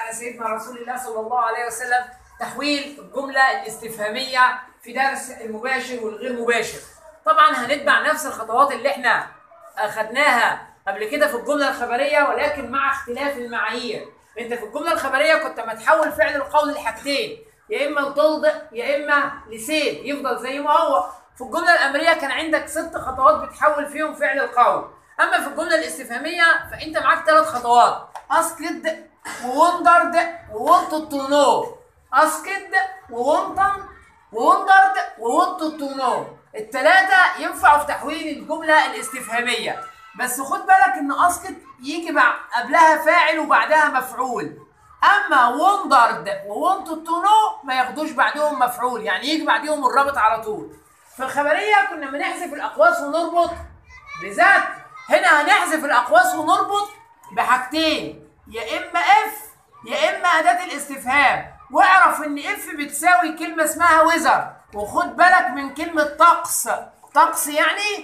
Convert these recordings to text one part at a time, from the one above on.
على سيدنا رسول الله صلى الله عليه وسلم تحويل الجملة الاستفهامية في درس المباشر والغير مباشر طبعا هنتبع نفس الخطوات اللي احنا اخدناها قبل كده في الجملة الخبرية ولكن مع اختلاف المعايير انت في الجملة الخبرية كنت ما تحول فعل القول لحاجتين يا اما لطلد يا اما لسيد يفضل زي ما هو في الجملة الأمرية كان عندك ست خطوات بتحول فيهم فعل القول أما في الجملة الاستفهامية فأنت معاك ثلاث خطوات أسكد ووندرد وونتد تو نو أسكد وونتن ووندرد وونتد تو نو الثلاثة ينفعوا في تحويل الجملة الاستفهامية بس خد بالك إن أسكد يجي مع قبلها فاعل وبعدها مفعول أما وندرد وونتد تو نو ما ياخدوش بعدهم مفعول يعني يجي بعدهم الرابط على طول في الخبرية كنا بنحذف الأقواس ونربط بذات هنا هنحذف الأقواس ونربط بحاجتين يا إما إف يا إما أداة الاستفهام واعرف إن إف بتساوي كلمة اسمها وزر وخد بالك من كلمة طقس طقس يعني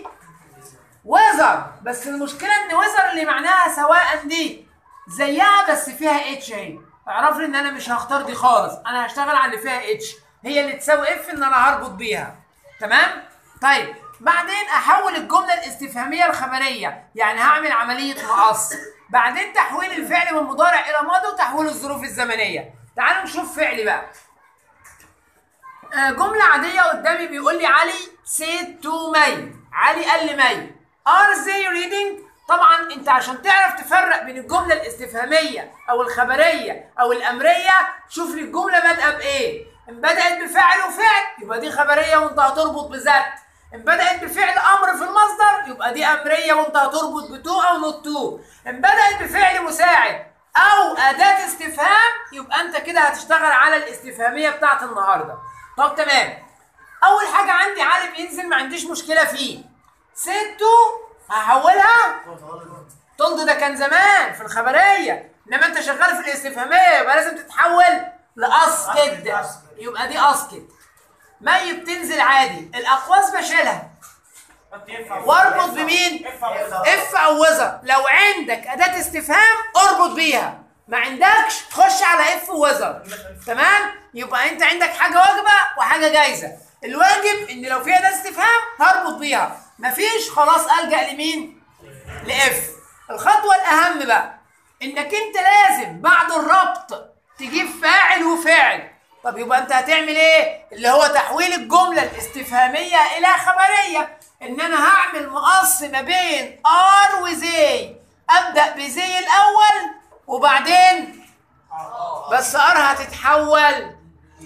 وزر بس المشكلة إن وزر اللي معناها سواء دي زيها بس فيها اتش اهي اعرف لي إن أنا مش هختار دي خالص أنا هشتغل على اللي فيها اتش هي اللي تساوي اف إن أنا هربط بيها تمام؟ طيب بعدين احول الجمله الاستفهاميه الخبريه يعني هعمل عمليه مقص بعدين تحويل الفعل من مضارع الى ماضي وتحويل الظروف الزمنيه تعالوا نشوف فعلي بقى آه، جمله عاديه قدامي بيقول لي علي سيد تو مي علي قال لي مي ار زي ريدنج طبعا انت عشان تعرف تفرق بين الجمله الاستفهاميه او الخبريه او الامريه شوف لي الجمله بادئه بايه ان بدات بفعل وفعل يبقى دي خبريه وانت هتربط بذات ان بدات بفعل امر في المصدر يبقى دي امريه وانت هتربط بتو او نوت تو ان بدات بفعل مساعد او اداه استفهام يبقى انت كده هتشتغل على الاستفهاميه بتاعت النهارده طب تمام اول حاجه عندي علي بينزل ما عنديش مشكله فيه ستو هحولها طلد ده كان زمان في الخبريه انما انت شغال في الاستفهاميه يبقى لازم تتحول لاسكد يبقى دي اسكد مي بتنزل عادي الاقواس بشيلها واربط بمين اف او وزر لو عندك اداه استفهام اربط بيها ما عندكش تخش على اف وزر تمام يبقى انت عندك حاجه واجبه وحاجه جايزه الواجب ان لو في اداه استفهام هربط بيها مفيش خلاص الجا لمين لاف الخطوه الاهم بقى انك انت لازم بعد الربط تجيب فاعل وفاعل طب يبقى انت هتعمل ايه اللي هو تحويل الجمله الاستفهاميه الى خبريه ان انا هعمل مقص ما بين ار وزي ابدا بزي الاول وبعدين بس ار هتتحول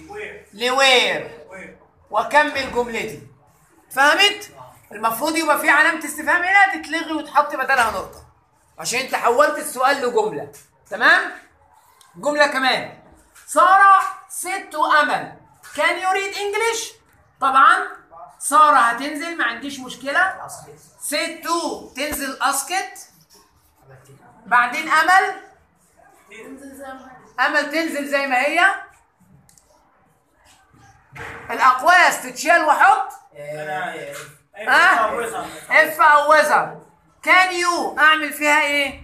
لوير واكمل جملتي فهمت المفروض يبقى في علامه استفهام هنا تتلغي وتحط بدلها نقطه عشان انت حولت السؤال لجمله تمام جمله كمان ساره ست امل كان يريد انجلش طبعا ساره هتنزل ما عنديش مشكله ست تنزل اسكت بعدين امل امل تنزل زي ما هي الاقواس تتشال واحط ها اف او وزر كان يو اعمل فيها ايه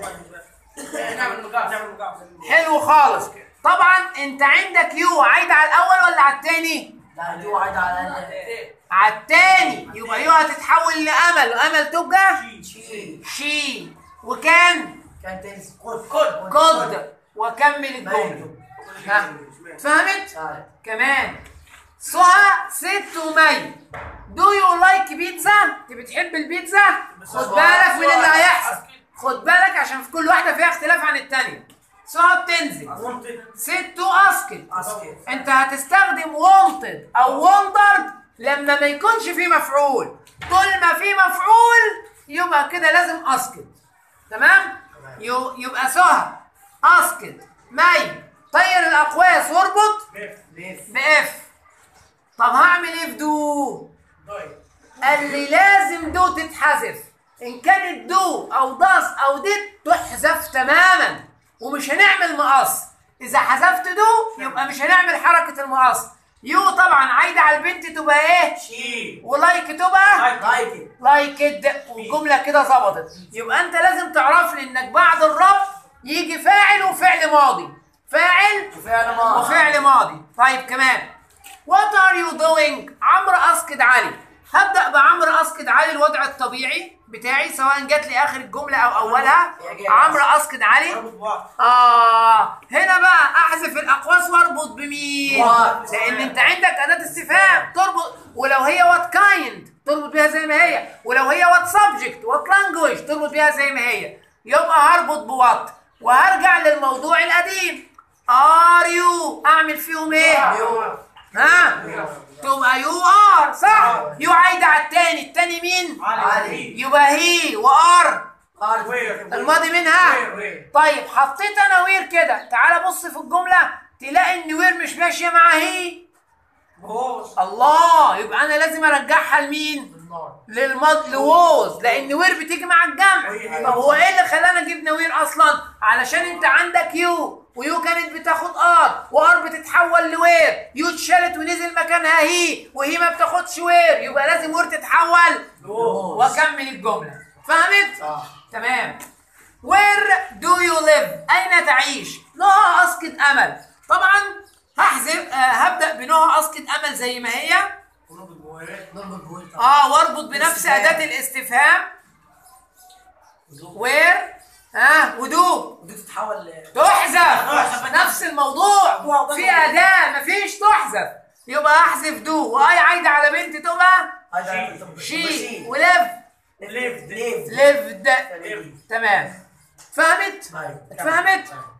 حلو خالص طبعا انت عندك يو عايد على الاول ولا على الثاني لا دي واحدة على على الثاني يبقى يو هتتحول لامل وامل تبقى شي شي وكان كان تنس كود كود كود واكمل الجمله ها فهمت طيب. كمان سهى ست ومي دو يو لايك بيتزا انت بتحب البيتزا خد بالك من اللي هيحصل خد بالك عشان في كل واحده فيها اختلاف عن الثانيه سهى بتنزل ست اسكت اسكت انت هتستخدم wanted او wondered لما ما يكونش فيه مفعول طول ما فيه مفعول يبقى كده لازم اسكت تمام يو- يبقى سهى اسكت مي طير الاقواس واربط باف طب هعمل ايه في دو قال لي لازم دو تتحذف ان كانت دو او داس او ديت تحذف تماما ومش هنعمل مقص اذا حذفت دو يبقى مش هنعمل حركه المقص يو طبعا عايده على البنت تبقى ايه شي ولايك تبقى لايك لايك ات والجمله كده ظبطت يبقى انت لازم تعرف لي انك بعد الربط يجي فاعل وفعل ماضي فاعل وفعل ماضي وفعل ماضي طيب كمان What are you doing عمرو أسكت علي هبدأ بعمرو أسكت علي الوضع الطبيعي بتاعي سواء جات لي آخر الجملة أو أولها عمرو أسكت علي آه هنا بقى أحذف الأقواس وأربط بمين؟ What. لأن أنت عندك أداة استفهام تربط ولو هي وات كايند تربط بيها زي ما هي ولو هي وات سبجكت وات لانجوج تربط بيها زي ما هي يبقى هربط بوات وهرجع للموضوع القديم ار يو أعمل فيهم إيه؟ ها؟ تبقى يو ار صح؟ يو عايدة على التاني التاني مين؟ علي يبقى هي وار عارف الماضي منها طيب حطيت انا وير كده تعال بص في الجمله تلاقي ان وير مش ماشيه مع هي الله يبقى انا لازم ارجعها لمين للماضي لووز لان وير بتيجي مع الجمع طب هو ايه اللي خلانا جبنا وير اصلا علشان انت عندك يو ويو كانت بتاخد ار وار بتتحول لوير يو اتشالت ونزل مكانها هي وهي ما بتاخدش وير يبقى لازم وير تتحول واكمل الجمله فهمت صح تمام Where do you live؟ أين تعيش؟ نهى أسكت أمل طبعا هحذف آه هبدأ بنهى أسكت أمل زي ما هي نربط بوينت اه واربط بنفس استفهام. أداة الاستفهام where ها ودو ودي تتحول ل تحذف نفس الموضوع في أداة مفيش تحذف يبقى أحذف دو وأي عايدة على بنت تبقى شي وليف ليف ليف lived تمام فهمت؟ طيب اتفهمت؟